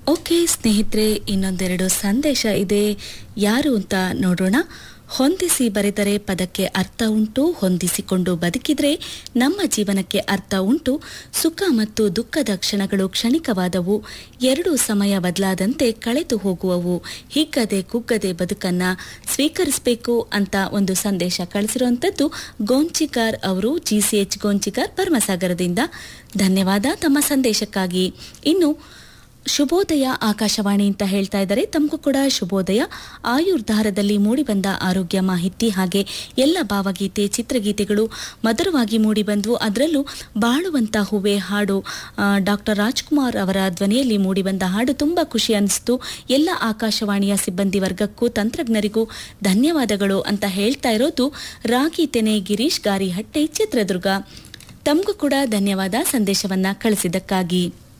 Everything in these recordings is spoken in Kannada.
ಓಕೆ ಸ್ನೇಹಿತರೆ ಇನ್ನೊಂದೆರಡು ಸಂದೇಶ ಇದೆ ಯಾರು ಅಂತ ನೋಡೋಣ ಹೊಂದಿಸಿ ಬರೆದರೆ ಪದಕ್ಕೆ ಅರ್ಥ ಉಂಟು ಹೊಂದಿಸಿಕೊಂಡು ಬದುಕಿದ್ರೆ ನಮ್ಮ ಜೀವನಕ್ಕೆ ಅರ್ಥ ಉಂಟು ಸುಖ ಮತ್ತು ದುಃಖದ ಕ್ಷಣಗಳು ಕ್ಷಣಿಕವಾದವು ಎರಡು ಸಮಯ ಬದಲಾದಂತೆ ಕಳೆದು ಹೋಗುವವು ಹಿಗ್ಗದೆ ಕುಗ್ಗದೆ ಬದುಕನ್ನ ಸ್ವೀಕರಿಸಬೇಕು ಅಂತ ಒಂದು ಸಂದೇಶ ಕಳಿಸಿರುವಂಥದ್ದು ಗೋಂಚಿಕಾರ್ ಅವರು ಜಿಸಿಎಚ್ ಗೋಂಚಿಕಾರ್ ಪರಮಸಾಗರದಿಂದ ಧನ್ಯವಾದ ತಮ್ಮ ಸಂದೇಶಕ್ಕಾಗಿ ಇನ್ನು ಶುಭೋದಯ ಆಕಾಶವಾಣಿ ಅಂತ ಹೇಳ್ತಾ ಇದ್ದಾರೆ ತಮಗೂ ಕೂಡ ಶುಭೋದಯ ಆಯುರ್ಧಾರದಲ್ಲಿ ಮೂಡಿಬಂದ ಆರೋಗ್ಯ ಮಾಹಿತಿ ಹಾಗೆ ಎಲ್ಲ ಭಾವಗೀತೆ ಚಿತ್ರಗೀತೆಗಳು ಮಧುರವಾಗಿ ಮೂಡಿಬಂದವು ಅದರಲ್ಲೂ ಬಾಳುವಂತ ಹೂವೆ ಹಾಡು ಡಾಕ್ಟರ್ ರಾಜ್ಕುಮಾರ್ ಅವರ ಧ್ವನಿಯಲ್ಲಿ ಮೂಡಿಬಂದ ಹಾಡು ತುಂಬ ಖುಷಿ ಅನಿಸ್ತು ಎಲ್ಲ ಆಕಾಶವಾಣಿಯ ಸಿಬ್ಬಂದಿ ವರ್ಗಕ್ಕೂ ತಂತ್ರಜ್ಞರಿಗೂ ಧನ್ಯವಾದಗಳು ಅಂತ ಹೇಳ್ತಾ ಇರೋದು ರಾಗಿ ತೆನೆ ಗಿರೀಶ್ ಗಾರಿಹಟ್ಟೆ ಚಿತ್ರದುರ್ಗ ತಮಗೂ ಕೂಡ ಧನ್ಯವಾದ ಸಂದೇಶವನ್ನ ಕಳಿಸಿದ್ದಕ್ಕಾಗಿ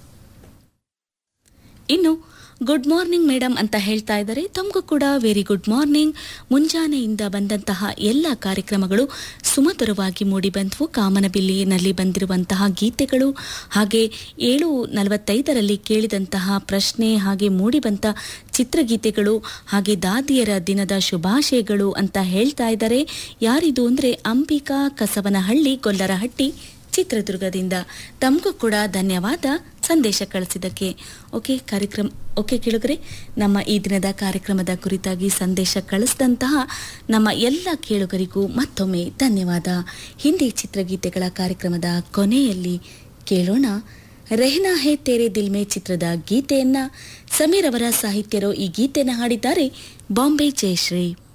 ಇನ್ನು ಗುಡ್ ಮಾರ್ನಿಂಗ್ ಮೇಡಮ್ ಅಂತ ಹೇಳ್ತಾ ಇದ್ದಾರೆ ತಮಗೂ ಕೂಡ ವೆರಿ ಗುಡ್ ಮಾರ್ನಿಂಗ್ ಮುಂಜಾನೆಯಿಂದ ಬಂದಂತಹ ಎಲ್ಲ ಕಾರ್ಯಕ್ರಮಗಳು ಸುಮಧುರವಾಗಿ ಮೂಡಿಬಂದವು ಕಾಮನಬಿಲ್ಲಿನಲ್ಲಿ ಬಂದಿರುವಂತಹ ಗೀತೆಗಳು ಹಾಗೆ ಏಳು ನಲವತ್ತೈದರಲ್ಲಿ ಕೇಳಿದಂತಹ ಪ್ರಶ್ನೆ ಹಾಗೆ ಮೂಡಿಬಂತ ಚಿತ್ರಗೀತೆಗಳು ಹಾಗೆ ದಾದಿಯರ ದಿನದ ಶುಭಾಶಯಗಳು ಅಂತ ಹೇಳ್ತಾ ಇದ್ದಾರೆ ಯಾರಿದು ಅಂದರೆ ಅಂಬಿಕಾ ಕಸವನಹಳ್ಳಿ ಗೊಲ್ಲರಹಟ್ಟಿ ಚಿತ್ರದುರ್ಗದಿಂದ ತಮಗೂ ಕೂಡ ಧನ್ಯವಾದ ಸಂದೇಶ ಕಳಿಸಿದ್ದಕ್ಕೆ ಓಕೆ ಕಾರ್ಯಕ್ರಮ ಓಕೆ ಕೇಳುಗರೆ ನಮ್ಮ ಈ ದಿನದ ಕಾರ್ಯಕ್ರಮದ ಕುರಿತಾಗಿ ಸಂದೇಶ ಕಳಿಸಿದಂತಹ ನಮ್ಮ ಎಲ್ಲ ಕೇಳುಗರಿಗೂ ಮತ್ತೊಮ್ಮೆ ಧನ್ಯವಾದ ಹಿಂದಿ ಚಿತ್ರಗೀತೆಗಳ ಕಾರ್ಯಕ್ರಮದ ಕೊನೆಯಲ್ಲಿ ಕೇಳೋಣ ರೆಹನಾ ಹೇ ತೇರೆ ದಿಲ್ ಮೇ ಚಿತ್ರದ ಗೀತೆಯನ್ನ ಸಮೀರ್ ಅವರ ಸಾಹಿತ್ಯರು ಈ ಗೀತೆಯನ್ನು ಹಾಡಿದ್ದಾರೆ ಬಾಂಬೆ ಜಯಶ್ರೀ